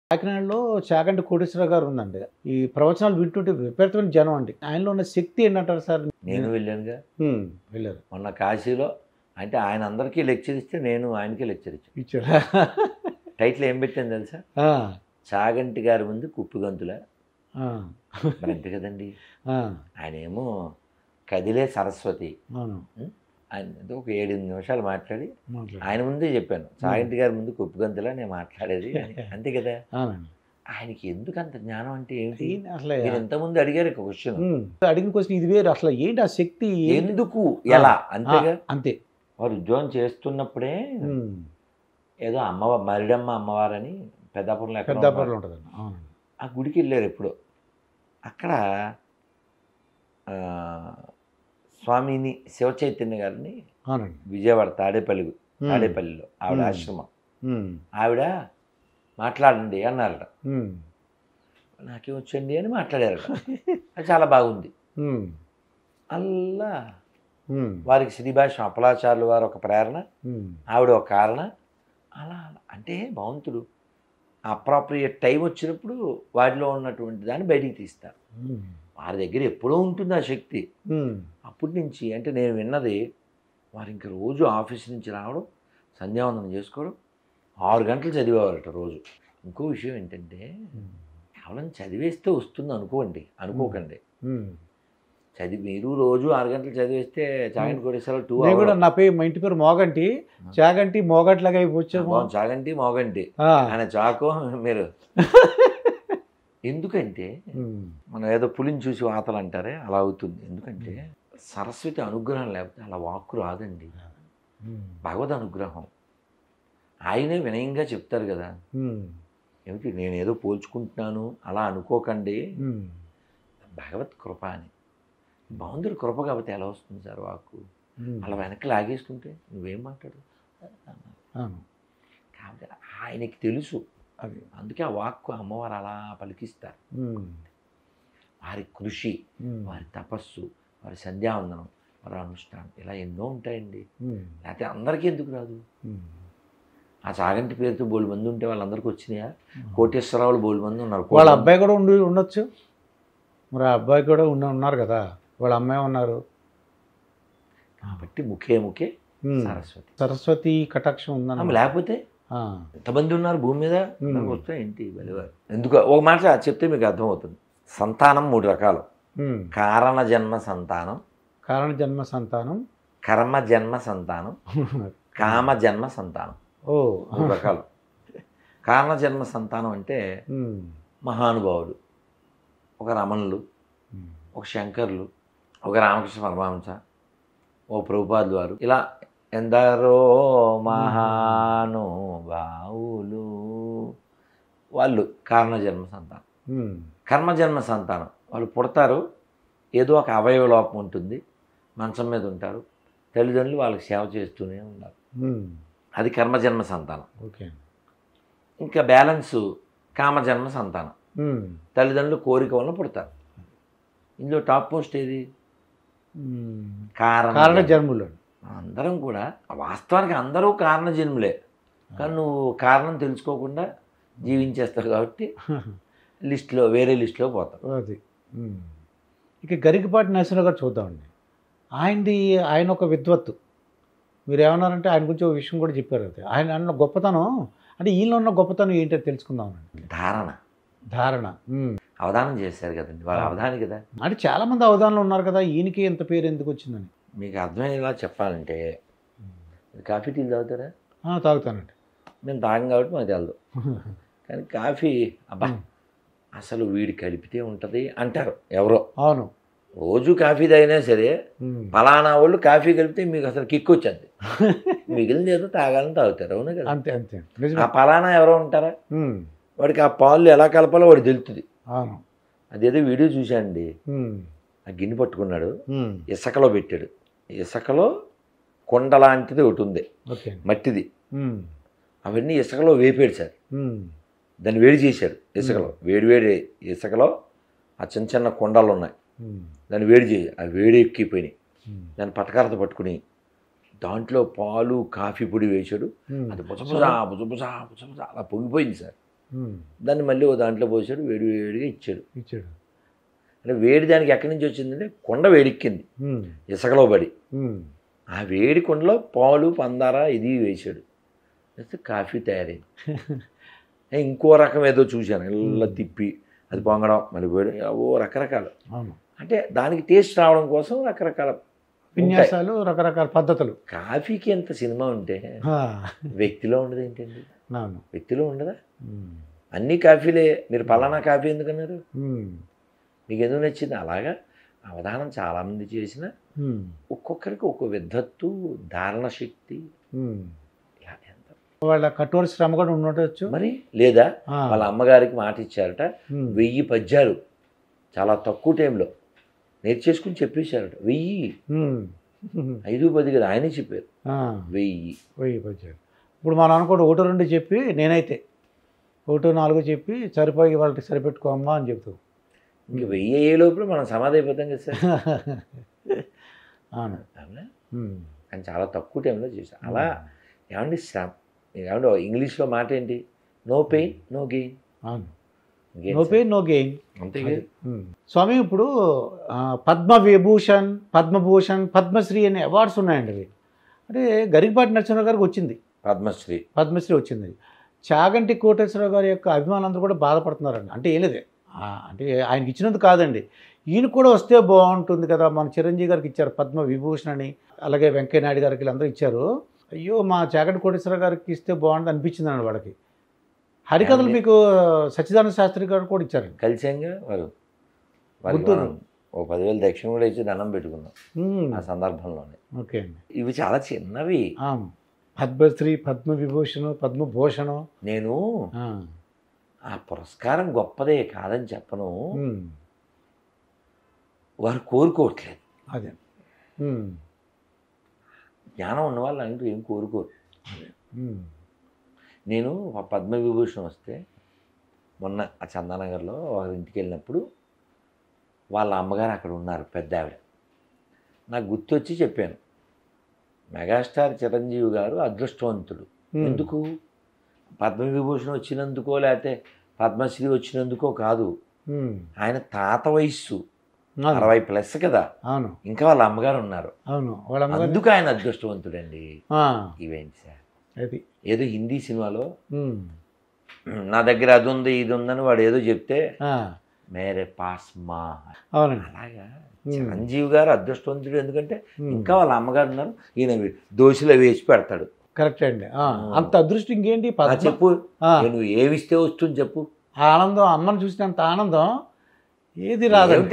కాకినాడలో చాగంటి కోటేశ్వర గారు ఉందండి ఈ ప్రవచనాలు వింటుంటే విపరీతమైన జనం అండి ఆయనలో ఉన్న శక్తి ఏంటంటారు సార్ నేను వెళ్ళానుగా హ్మ్, వెళ్ళారు మొన్న కాశీలో అంటే ఆయన అందరికీ లెక్చర్ ఇస్తే నేను ఆయనకే లెక్చర్ ఇచ్చాను ఇచ్చారా టైటిల్ ఏం పెట్టాను తెలుసా ఆ, చాగంటి గారి ముందు కుప్పిగంతుల ఆ, మరి అంతే కదండి ఆ, ఆయన ఏమో కదిలే సరస్వతి అవును ఆయన ఏదో ఒక ఏడు నిమిషాలు మాట్లాడి మాట్లాడు. ఆయన ముందే చెప్పాను చాగంటి గారి ముందు కుప్పిగంతులా నేను మాట్లాడేది అని. అంతే కదా అవునండి ఆయనకి ఎందుకు అంత జ్ఞానం అంటే ఏమిటి ఈయన అసలు మీరు ఇంతకుముందు అడిగారు ఒక క్వశ్చన్ హ్మ్, అడిగిన క్వశ్చన్ ఇది వేరు అసలు ఏంటి ఆ శక్తి ఏంటి? ఎందుకు ఎలా ఆ, అంతేగా అంతే వారు ఉద్యోగం చేస్తున్నప్పుడే హ్మ్, ఏదో అమ్మవారు మరిడమ్మ అమ్మవారని పెద్దాపురంలో ఎక్కడో పెద్దాపురంలో ఉన్నారు. ఉంటుందండి అవునండి ఆ గుడికి వెళ్ళారు ఎప్పుడో అక్కడ ఆ, స్వామిని శివచైతన్య గారిని అవునండి విజయవాడ తాడేపల్లి హ్మ్, తాడేపల్లిలో ఆవిడ Hmm. ఆశ్రమం హ్మ్, ఆవిడ మాట్లాడండి అన్నారట హ్మ్, నాకేం వచ్చండి అని మాట్లాడారట అది చాలా బాగుంది హ్మ్, అల్లా హ్మ్, వారికి శ్రీభాష అప్పలాచార్యులు వారు ఒక ప్రేరణ హ్మ్, ఆవిడ ఒక కారణ అలా అలా. అంటే భగవంతుడు అప్రాప్రియేట్ టైం వచ్చినప్పుడు వాటిలో ఉన్నటువంటి దాన్ని బయటికి తీస్తారు హ్మ్, వారి దగ్గర ఎప్పుడో ఉంటుంది ఆ శక్తి హ్మ్, అప్పటి నుంచి అంటే నేను విన్నది వారు ఇంక రోజు ఆఫీస్ నుంచి రావడం సంధ్యావందనం చేసుకోవడం ఆరు గంటలు చదివేవారట రోజు ఇంకో విషయం ఏంటంటే హ్మ్, కేవలం చదివేస్తే వస్తుంది అనుకోండి అనుకోకండి హ్మ్. చదివి మీరు రోజు ఆరు గంటలు చదివేస్తే చాగంటి కోటేశ్వరరావు టూ నేను కూడా నా పేరు మా ఇంటి పేరు మోగంటి చాగంటి మోగట్లాగా వచ్చాము చాగంటి మోగంటి ఆ, ఆయన చాకో మీరు ఎందుకంటే హ్మ్, మనం ఏదో పులిని చూసి వాతలు అంటారే అలా అవుతుంది ఎందుకంటే సరస్వతి అనుగ్రహం లేకపోతే అలా వాక్కు రాదండి హ్మ్, భగవద్ అనుగ్రహం ఆయనే వినయంగా చెప్తారు కదా హ్మ్, ఏమిటి నేను ఏదో పోల్చుకుంటున్నాను అలా అనుకోకండి హ్మ్. భగవత్ కృప అని భగవంతుడి కృప కాబట్టి ఎలా వస్తుంది సార్ వాక్కు హ్మ్. అలా వెనక్కి లాగేస్తుంటే నువ్వేం మాట్లాడు అవును, కాబట్టి ఆయనకి తెలుసు అది అందుకే ఆ వాక్కు అమ్మవారు అలా పలికిస్తారు హ్మ్, వారి కృషి హ్మ్, వారి తపస్సు వారి సంధ్యావందనం వారి అనుష్ఠానం ఇలా ఎన్నో ఉంటాయండి హ్మ్, లేకపోతే అందరికీ ఎందుకు రాదు హ్మ్. ఆ చాగంటి పేరుతో బోలు మంది ఉంటే వాళ్ళందరికీ వచ్చినాయా కోటేశ్వరరావులు బోలు మంది ఉన్నారు వాళ్ళ అబ్బాయి కూడా ఉండి ఉండొచ్చు మరి ఆ అబ్బాయి కూడా ఉన్న ఉన్నారు కదా వాళ్ళ అమ్మాయి ఉన్నారు కాబట్టి ముఖే ముఖే హ్మ్. సరస్వతి సరస్వతి కటాక్షం ఆమె ఉందన్న లేకపోతే ఆ, ఎంతమంది ఉన్నారు భూమి మీద Hmm. అందరికి వస్తే ఏంటి వెలివారు ఎందుకు ఒక మాట చెప్తే మీకు అర్థమవుతుంది సంతానం మూడు రకాలు హ్మ్. కారణ జన్మ సంతానం కారణ జన్మ సంతానం కర్మ జన్మ సంతానం కామ జన్మ సంతానం ఓ మూడు రకాలు కారణ జన్మ సంతానం అంటే హ్మ్. మహానుభావులు ఒక రమణులు హ్మ్. ఒక శంకర్లు ఒక రామకృష్ణ పరమహంస ఓ ప్రభుపాద్ వారు ఇలా ఎందరో మహానుభావులు వాళ్ళు కారణజన్మ సంతానం హ్మ్. కర్మజన్మ సంతానం వాళ్ళు పుడతారు ఏదో ఒక అవయవ లోపం ఉంటుంది మంచం మీద ఉంటారు తల్లిదండ్రులు వాళ్ళకి సేవ చేస్తూనే ఉన్నారు హ్మ్. అది కర్మజన్మ సంతానం ఓకే ఇంకా బ్యాలెన్సు కామజన్మ సంతానం హ్మ్. తల్లిదండ్రులు కోరిక వలన పుడతారు ఇందులో టాప్ పోస్ట్ ఏది హ్మ్. కారణ కారణ జన్మ. జన్ములు అందరం కూడా వాస్తవానికి అందరూ కారణ జన్ములే కానీ నువ్వు కారణం తెలుసుకోకుండా జీవించేస్తావు కాబట్టి లిస్టులో వేరే లిస్టులో పోతావు అది హ్మ్. ఇక గరికపాటి నరసింహరావు గారు చూద్దామండి ఆయనది ఆయన ఒక విద్వత్తు మీరు ఏమన్నారంటే ఆయన గురించి ఒక విషయం కూడా చెప్పారు అది ఆయన అన్న గొప్పతనం అంటే ఈయన ఉన్న గొప్పతనం ఏంటో తెలుసుకుందామండి ధారణ ధారణ హ్మ్. అవధానం చేశారు కదండి వాళ్ళ అవధాని కదా అంటే చాలామంది అవధానంలో ఉన్నారు కదా ఈయనకి ఎంత పేరు ఎందుకు వచ్చిందని మీకు అర్థమయ్యేలా చెప్పాలంటే కాఫీ టీలు తాగుతారా ఆ, తాగుతానండి మేము తాగం కాబట్టి మాకు తెలదు కానీ కాఫీ అబ్బా అసలు వీడి కలిపితే ఉంటుంది అంటారు ఎవరో అవును రోజు కాఫీ తాగినా సరే హ్మ్. ఫలానా వాళ్ళు కాఫీ కలిపితే మీకు అసలు కిక్ వచ్చేది మిగిలిన ఏదో తాగాలని తాగుతారు అవునా కదా అంతే అంతే ఆ నిజమే ఫలానా ఎవరో ఉంటారా హ్మ్. వాడికి ఆ పాలు ఎలా కలపాలో వాడు తెలుస్తుంది అవును అదేదో వీడియో చూశానండి హ్మ్. ఆ గిన్నె పట్టుకున్నాడు హ్మ్. ఇసుకలో పెట్టాడు ఇసుకలో కొండ లాంటిది ఒకటి ఉంది ఓకే మట్టిది హ్మ్. అవన్నీ ఇసుకలో వేపాడు సార్ హ్మ్. దాన్ని వేడి చేశాడు ఇసుకలో వేడి వేడి ఇసుకలో ఆ చిన్న చిన్న కొండలు ఉన్నాయి హ్మ్. దాన్ని వేడి చేసి ఆ వేడి ఎక్కిపోయినాయి హ్మ్. దాన్ని పటకారత పట్టుకుని దాంట్లో పాలు కాఫీ పొడి వేశాడు హ్మ్. అది బుజబుజా బుజబుజా బుజబుజా అలా పొంగిపోయింది సార్ ఉమ్. దాన్ని మళ్ళీ ఓ దాంట్లో పోసాడు వేడి వేడిగా ఇచ్చాడు ఇచ్చాడు అంటే వేడి దానికి ఎక్కడి నుంచి వచ్చిందంటే కొండ వేడెక్కింది ఉమ్. ఇసుకలో పడి ఉమ్. ఆ వేడి కుండలో పాలు పందార ఇది వేసాడు వేస్తే కాఫీ తయారైంది ఏ, ఇంకో రకం ఏదో చూశాను ఇలా తిప్పి అది పొంగడం మళ్ళీ వేడి ఓ రకరకాలు అవును అంటే దానికి టేస్ట్ రావడం కోసం రకరకాల ఉంటాయి. విన్యాసాలు రకరకాల పద్ధతులు కాఫీకి ఎంత సినిమా ఉంటే ఆ, వ్యక్తిలో ఉండదు ఏంటండి అవును వ్యక్తిలో ఉండదా ఉమ్. అన్ని కాఫీలే మీరు పలానా కాఫీ ఎందుకన్నారు ఉమ్. మీకు ఎందుకు నచ్చింది అలాగా అవధానం చాలామంది చేసిన ఉమ్. ఒక్కొక్కరికి ఒక్కో విద్ధత్తు ధారణ శక్తి ఉమ్. ఇలా ఎంత వాళ్ళ కఠోర శ్రమ కూడా ఉండవచ్చు మరి లేదా ఆ. వాళ్ళ అమ్మగారికి మాట ఇచ్చారట ఉమ్. వెయ్యి పద్యాలు చాలా తక్కువ టైంలో నేర్చేసుకుని చెప్పేశారట వెయ్యి ఉమ్. ఐదు పది కదా ఆయనే చెప్పారు ఆ. వెయ్యి వెయ్యి పద్యాలు ఇప్పుడు మనం అనుకోండి ఒకటి రెండు చెప్పి నేనైతే ఒకటి నాలుగు చెప్పి సరిపోయి వాళ్ళకి సరిపెట్టుకోమ్మా అని చెప్తూ ఇంక వెయ్యి అయ్యే లోపల మనం సమాధి అయిపోతాం కదా సార్ అవును అవునా? ఉమ్. అని చాలా తక్కువ టైంలో చేశాను అలా ఏమండి శ్రమ ఏమండి ఇంగ్లీష్లో మాట ఏంటి నో పెయిన్ నో గెయిన్ అవును నో పెయిన్ నో గెయిన్ అంతే కదా స్వామి ఇప్పుడు ఆ, పద్మ విభూషణ్ పద్మభూషణ్ పద్మశ్రీ అనే అవార్డ్స్ ఉన్నాయండి అవి అంటే గరికపాటి నరసింహరావు గారికి వచ్చింది పద్మశ్రీ పద్మశ్రీ వచ్చింది చాగంటి కోటేశ్వరరావు గారి యొక్క అభిమానులందరూ కూడా బాధపడుతున్నారండి అంటే ఏం లేదే ఆ, అంటే ఆయనకి ఇచ్చినందుకు కాదండి ఈయన కూడా వస్తే బాగుంటుంది కదా మన చిరంజీవి గారికి ఇచ్చారు పద్మ విభూషణ్ అని అలాగే వెంకయ్య నాయుడు గారికి వీళ్ళందరూ ఇచ్చారు అయ్యో మా చాగంటి కోటేశ్వరరావు గారికి ఇస్తే బాగుంటుంది అనిపించింది అండి వాళ్ళకి హరికథలు ఏమండి? మీకు సచ్చిదానంద శాస్త్రి గారు కూడా ఇచ్చారండి కలిసాంగా వారు వారికి గుంటూరు. మనం ఓ పదివేలు దక్షిణ కూడా ఇచ్చి దండం పెట్టుకున్నాం ఉమ్, ఆ సందర్భంలోనే ఓకే అండి ఇవి చాలా చిన్నవి ఆ, పద్మశ్రీ పద్మ విభూషణ్ పద్మభూషణం నేను ఆ, ఆ పురస్కారం గొప్పదే కాదని చెప్పను ఉమ్, వారు కోరుకోవట్లేదు అదే ఉమ్, జ్ఞానం ఉన్న వాళ్ళు అంటూ ఏం కోరుకోరు ఉమ్, నేను ఆ పద్మవిభూషణ్ వస్తే మొన్న ఆ చందానగర్లో వారి ఇంటికి వెళ్ళినప్పుడు వాళ్ళ అమ్మగారు అక్కడ ఉన్నారు పెద్ద ఆవిడ నాకు గుర్తొచ్చి చెప్పాను మెగాస్టార్ చిరంజీవి గారు అదృష్టవంతుడు ఉమ్, ఎందుకు పద్మవిభూషణ్ వచ్చినందుకో లేకపోతే పద్మశ్రీ వచ్చినందుకో కాదు ఉమ్, ఆయన తాత వయస్సు అవును, అరవై ప్లస్ కదా అవును ఇంకా వాళ్ళ అమ్మగారు ఉన్నారు అవును వాళ్ళ అమ్మగారు అందుకు ఆయన అదృష్టవంతుడండి ఆ, ఇవేంటి సార్ అది ఏదో హిందీ సినిమాలో ఉమ్, నా దగ్గర అది ఉంది ఇది ఉందని వాడు ఏదో చెప్తే ఆ, మేరే పాస్ మా అవునండి అలాగా Hmm. చిరంజీవి గారు అదృష్టవంతుడు ఎందుకంటే ఉమ్, ఇంకా వాళ్ళ అమ్మగారు ఉన్నారు ఈయన దోశలో వేసి పెడతాడు కరెక్ట్ అండి ఆ, ఉమ్. అంత అదృష్టం ఇంకేంటి ఆ పద్మ చెప్పు ఆ, ఏ నువ్వు ఏమిస్తే వస్తుంది చెప్పు ఆ ఆనందం అమ్మని చూసినంత ఆనందం ఏది రాదండి